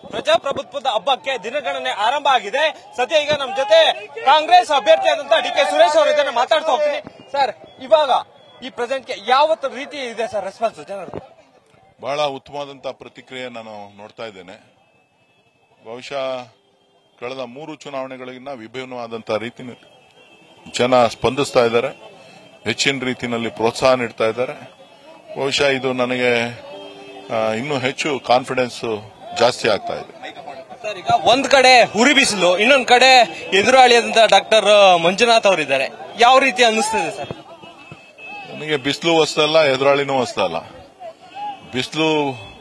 ಪ್ರಜಾಪ್ರಭುತ್ವದ ಹಬ್ಬಕ್ಕೆ ದಿನಗಣನೆ ಆರಂಭ ಆಗಿದೆ ಸದ್ಯ ಈಗ ನಮ್ಮ ಜೊತೆ ಕಾಂಗ್ರೆಸ್ ಅಭ್ಯರ್ಥಿಯಾದಂತ ಡಿ ಕೆ ಸುರೇಶ್ ಅವರು ಇದನ್ನ ಮಾತಾಡ್ತಾ ಹೋಗ್ತೀನಿ ಸರ್ ಇವಾಗ ಈ ಪ್ರೆಸೆಂಟ್ಗೆ ಯಾವ ರೀತಿ ಇದೆ ಸರ್ ರೆಸ್ಪಾನ್ಸ್ ಜನರು ಬಹಳ ಉತ್ತಮವಾದಂಥ ಪ್ರತಿಕ್ರಿಯೆ ನಾನು ನೋಡ್ತಾ ಇದ್ದೇನೆ ಬಹುಶಃ ಕಳೆದ ಮೂರು ಚುನಾವಣೆಗಳಿಗಿನ್ನ ವಿಭಿನ್ನವಾದಂಥ ರೀತಿಯಲ್ಲಿ ಜನ ಸ್ಪಂದಿಸ್ತಾ ಇದ್ದಾರೆ ಹೆಚ್ಚಿನ ರೀತಿಯಲ್ಲಿ ಪ್ರೋತ್ಸಾಹ ನೀಡ್ತಾ ಇದ್ದಾರೆ ಬಹುಶಃ ಇದು ನನಗೆ ಆ, ಇನ್ನೂ ಹೆಚ್ಚು ಕಾನ್ಫಿಡೆನ್ಸ್ ಜಾಸ್ತಿ ಆಗ್ತಾ ಇದೆ ಸರ್ ಈಗ ಒಂದ್ ಕಡೆ ಹುರಿ ಬಿಸಿಲು ಇನ್ನೊಂದ್ ಕಡೆ ಎದುರಾಳಿಯಾದಂತ ಡಾಕ್ಟರ್ ಮಂಜುನಾಥ್ ಅವರಿದ್ದಾರೆ ಯಾವ ರೀತಿ ಅನ್ನಿಸ್ತಿದೆ ಸರ್ ನನಗೆ ಬಿಸಿಲು ಹೊಸ್ತಲ್ಲ ಎದುರಾಳಿನೂ ಹೊಸ್ತಲ್ಲ ಬಿಸಿಲು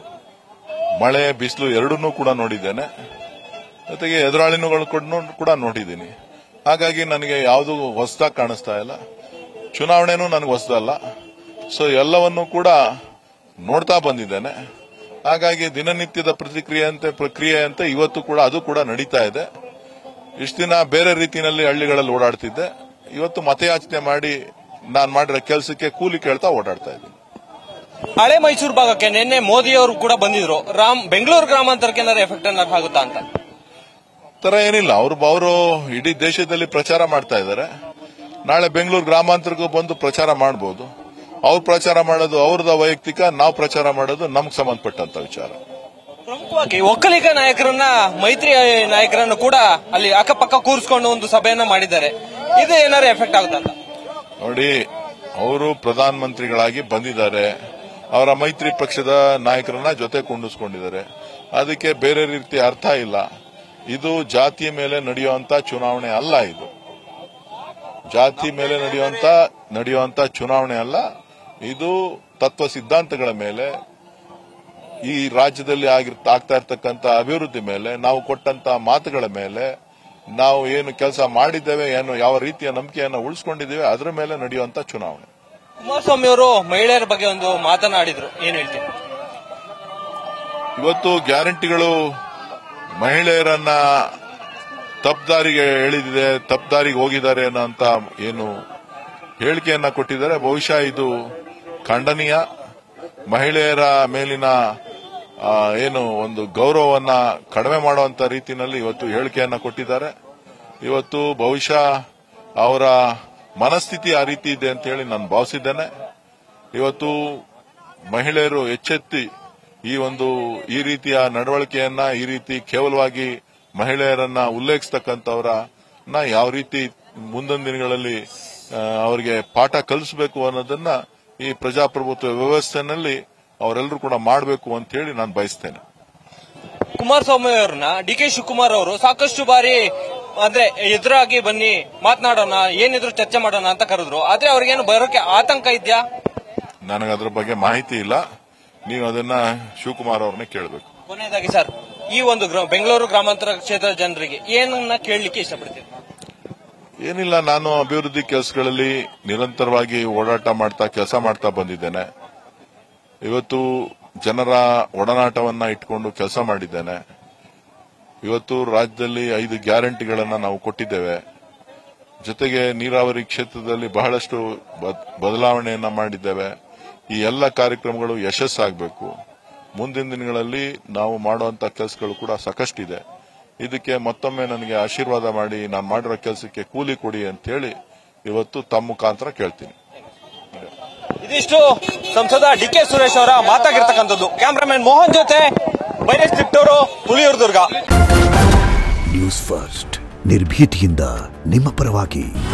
ಮಳೆ ಬಿಸಿಲು ಎರಡನ್ನೂ ಕೂಡ ನೋಡಿದ್ದೇನೆ ಜೊತೆಗೆ ಎದುರಾಳಿನಗಳು ಕೂಡ- ಕೂಡ ನೋಡಿದ್ದೀನಿ ಹಾಗಾಗಿ ನನಗೆ ಯಾವುದು ಹೊಸದಾಗಿ ಕಾಣಿಸ್ತಾ ಇಲ್ಲ ಚುನಾವಣೆನೂ ನನಗೆ ಹೊಸದಲ್ಲ ಸೊ ಎಲ್ಲವನ್ನೂ ಕೂಡ ನೋಡ್ತಾ ಬಂದಿದ್ದೇನೆ ಹಾಗಾಗಿ ದಿನನಿತ್ಯದ ಪ್ರತಿಕ್ರಿಯೆಯಂತೆ ಪ್ರಕ್ರಿಯೆಯಂತೆ ಇವತ್ತು ಕೂಡ ಅದು ಕೂಡ ನಡೀತಾ ಇದೆ ಇಷ್ಟು ದಿನ ಬೇರೆ ರೀತಿಯಲ್ಲಿ ಹಳ್ಳಿಗಳಲ್ಲಿ ಓಡಾಡ್ತಿದ್ದೆ ಇವತ್ತು ಮತಯಾಚನೆ ಮಾಡಿ ನಾನು ಮಾಡಿರೋ ಕೆಲಸಕ್ಕೆ ಕೂಲಿ ಕೇಳ್ತಾ ಓಡಾಡ್ತಾ ಇದ್ದೀನಿ ಹಳೆ ಮೈಸೂರು ಭಾಗಕ್ಕೆ ನಿನ್ನೆ ಮೋದಿ ಅವರು ಕೂಡ ಬಂದಿದ್ರು ರಾಮ್ ಬೆಂಗಳೂರು ಗ್ರಾಮಾಂತರಕ್ಕೆ ಏನಾದ್ರು ಎಫೆಕ್ಟ್ ಏನಾದ್ರು ಆಗುತ್ತಾ ಅಂತ ತರ ಏನಿಲ್ಲ ಅವರು ಅವರು ಇಡೀ ದೇಶದಲ್ಲಿ ಪ್ರಚಾರ ಮಾಡ್ತಾ ಇದ್ದಾರೆ ನಾಳೆ ಬೆಂಗಳೂರು ಗ್ರಾಮಾಂತರಕ್ಕೂ ಬಂದು ಪ್ರಚಾರ ಮಾಡಬಹುದು ಅವ್ರು ಪ್ರಚಾರ ಮಾಡೋದು ಅವ್ರದ ವೈಯಕ್ತಿಕ ನಾವು ಪ್ರಚಾರ ಮಾಡೋದು ನಮ್ಗೆ ಸಂಬಂಧಪಟ್ಟಂತ ವಿಚಾರ ಪ್ರಮುಖವಾಗಿ ಒಕ್ಕಲಿಗ ನಾಯಕರನ್ನ ಮೈತ್ರಿ ನಾಯಕರನ್ನು ಕೂಡ ಅಲ್ಲಿ ಅಕ್ಕಪಕ್ಕ ಕೂರಿಸ್ಕೊಂಡು ಒಂದು ಸಭೆಯನ್ನ ಮಾಡಿದ್ದಾರೆ ಇದು ಏನಾದ್ರು ಎಫೆಕ್ಟ್ ಆಗುತ್ತಾ ಅಂತ ನೋಡಿ ಅವರು ಪ್ರಧಾನ ಮಂತ್ರಿಗಳಾಗಿ ಬಂದಿದ್ದಾರೆ ಅವರ ಮೈತ್ರಿ ಪಕ್ಷದ ನಾಯಕರನ್ನ ಜೊತೆ ಕೊಂಡಿಸ್ಕೊಂಡಿದ್ದಾರೆ ಅದಕ್ಕೆ ಬೇರೆ ರೀತಿ ಅರ್ಥ ಇಲ್ಲ ಇದು ಜಾತಿಯ ಮೇಲೆ ನಡೆಯುವಂತ ಚುನಾವಣೆ ಅಲ್ಲ ಇದು ಜಾತಿ ಮೇಲೆ ನಡೆಯುವಂತ ನಡೆಯುವಂತ ಚುನಾವಣೆ ಅಲ್ಲ ಇದು ತತ್ವ ಸಿದ್ಧಾಂತಗಳ ಮೇಲೆ ಈ ರಾಜ್ಯದಲ್ಲಿ ಆಗಿರ್ ಆಗ್ತಾ ಇರ್ತಕ್ಕಂಥ ಅಭಿವೃದ್ಧಿ ಮೇಲೆ ನಾವು ಕೊಟ್ಟಂತ ಮಾತುಗಳ ಮೇಲೆ ನಾವು ಏನು ಕೆಲಸ ಮಾಡಿದ್ದೇವೆ ಏನು ಯಾವ ರೀತಿಯ ನಂಬಿಕೆಯನ್ನು ಉಳಿಸ್ಕೊಂಡಿದ್ದೇವೆ ಅದರ ಮೇಲೆ ನಡೆಯುವಂತ ಚುನಾವಣೆ ಕುಮಾರಸ್ವಾಮಿ ಅವರು ಮಹಿಳೆಯರ ಬಗ್ಗೆ ಒಂದು ಮಾತನಾಡಿದ್ರು ಏನ್ ಹೇಳ್ತೀರಿ ಇವತ್ತು ಗ್ಯಾರಂಟಿಗಳು ಮಹಿಳೆಯರನ್ನ ತಪ್ಪದಾರಿಗೆ ಎಳೆದಿದೆ ತಪ್ಪದಾರಿಗೆ ಹೋಗಿದ್ದಾರೆ ಅನ್ನೋಂತ ಏನು ಹೇಳಿಕೆಯನ್ನ ಕೊಟ್ಟಿದ್ದಾರೆ ಬಹುಶಃ ಇದು ಖಂಡನೀಯ ಮಹಿಳೆಯರ ಮೇಲಿನ ಆ, ಏನು ಒಂದು ಗೌರವವನ್ನ ಕಡಿಮೆ ಮಾಡುವಂತ ರೀತಿಯಲ್ಲಿ ಇವತ್ತು ಹೇಳಿಕೆಯನ್ನ ಕೊಟ್ಟಿದ್ದಾರೆ ಇವತ್ತು ಬಹುಶಃ ಅವರ ಮನಸ್ಥಿತಿ ಆ ರೀತಿ ಇದೆ ಅಂತ ಹೇಳಿ ನಾನು ಭಾವಿಸಿದ್ದೇನೆ ಇವತ್ತು ಮಹಿಳೆಯರು ಎಚ್ಚೆತ್ತಿ ಈ ಒಂದು ಈ ರೀತಿಯ ನಡವಳಿಕೆಯನ್ನ ಈ ರೀತಿ ಕೇವಲವಾಗಿ ಮಹಿಳೆಯರನ್ನ ಉಲ್ಲೇಖಿಸ್ತಕ್ಕಂಥವ್ರನ್ನ ಯಾವ ರೀತಿ ಮುಂದಿನ ದಿನಗಳಲ್ಲಿ ಆ, ಅವರಿಗೆ ಪಾಠ ಕಲಿಸಬೇಕು ಅನ್ನೋದನ್ನ ಈ ಪ್ರಜಾಪ್ರಭುತ್ವ ವ್ಯವಸ್ಥೆನಲ್ಲಿ ಅವರೆಲ್ಲರೂ ಕೂಡ ಮಾಡಬೇಕು ಅಂತ ಹೇಳಿ ನಾನು ಬಯಸ್ತೇನೆ ಕುಮಾರಸ್ವಾಮಿ ಅವರನ್ನ ಡಿ ಕೆ ಶಿವಕುಮಾರ್ ಅವರು ಸಾಕಷ್ಟು ಬಾರಿ ಅಂದ್ರೆ ಎದುರಾಗಿ ಬನ್ನಿ ಮಾತನಾಡೋಣ ಏನಿದ್ರು ಚರ್ಚೆ ಮಾಡೋಣ ಅಂತ ಕರೆದ್ರು ಆದ್ರೆ ಅವ್ರಿಗೇನು ಬರೋಕೆ ಆತಂಕ ಇದೆಯಾ ನನಗೆ ಅದ್ರ ಬಗ್ಗೆ ಮಾಹಿತಿ ಇಲ್ಲ ನೀವು ಅದನ್ನ ಶಿವಕುಮಾರ್ ಅವ್ರನ್ನೇ ಕೇಳಬೇಕು ಕೊನೆಯದಾಗಿ ಸರ್ ಈ ಒಂದು ಗ್ರ- ಬೆಂಗಳೂರು ಗ್ರಾಮಾಂತರ ಕ್ಷೇತ್ರದ ಜನರಿಗೆ ಏನನ್ನ ಕೇಳಲಿಕ್ಕೆ ಇಷ್ಟಪಡ್ತೀನಿ ಏನಿಲ್ಲ ನಾನು ಅಭಿವೃದ್ಧಿ ಕೆಲಸಗಳಲ್ಲಿ ನಿರಂತರವಾಗಿ ಓಡಾಟ ಮಾಡ್ತಾ ಕೆಲಸ ಮಾಡ್ತಾ ಬಂದಿದ್ದೇನೆ ಇವತ್ತು ಜನರ ಒಡನಾಟವನ್ನ ಇಟ್ಕೊಂಡು ಕೆಲಸ ಮಾಡಿದ್ದೇನೆ ಇವತ್ತು ರಾಜ್ಯದಲ್ಲಿ ಐದು ಗ್ಯಾರಂಟಿಗಳನ್ನ ನಾವು ಕೊಟ್ಟಿದ್ದೇವೆ ಜೊತೆಗೆ ನೀರಾವರಿ ಕ್ಷೇತ್ರದಲ್ಲಿ ಬಹಳಷ್ಟು ಬದ್- ಬದಲಾವಣೆಯನ್ನ ಮಾಡಿದ್ದೇವೆ ಈ ಎಲ್ಲ ಕಾರ್ಯಕ್ರಮಗಳು ಯಶಸ್ಸಾಗಬೇಕು ಮುಂದಿನ ದಿನಗಳಲ್ಲಿ ನಾವು ಮಾಡುವಂತ ಕೆಲಸಗಳು ಕೂಡ ಸಾಕಷ್ಟಿದೆ ಇದಕ್ಕೆ ಮತ್ತೊಮ್ಮೆ ನನಗೆ ಆಶೀರ್ವಾದ ಮಾಡಿ ನಾನು ಮಾಡಿರೋ ಕೆಲಸಕ್ಕೆ ಕೂಲಿ ಕೊಡಿ ಅಂತ ಹೇಳಿ ಇವತ್ತು ತಮ್ಮ ಮುಖಾಂತರ ಕೇಳ್ತೀನಿ ಇದಿಷ್ಟು ಸಂಸದ ಡಿ ಕೆ ಸುರೇಶ್ ಅವರ ಮಾತಾಗಿರ್ತಕ್ಕಂಥದ್ದು ಕ್ಯಾಮ್ರಾಮನ್ ಮೋಹನ್ ಜೊತೆ Byresh Tiptur Huliyurdurga news first ನಿರ್ಭೀತಿಯಿಂದ ನಿಮ್ಮ ಪರವಾಗಿ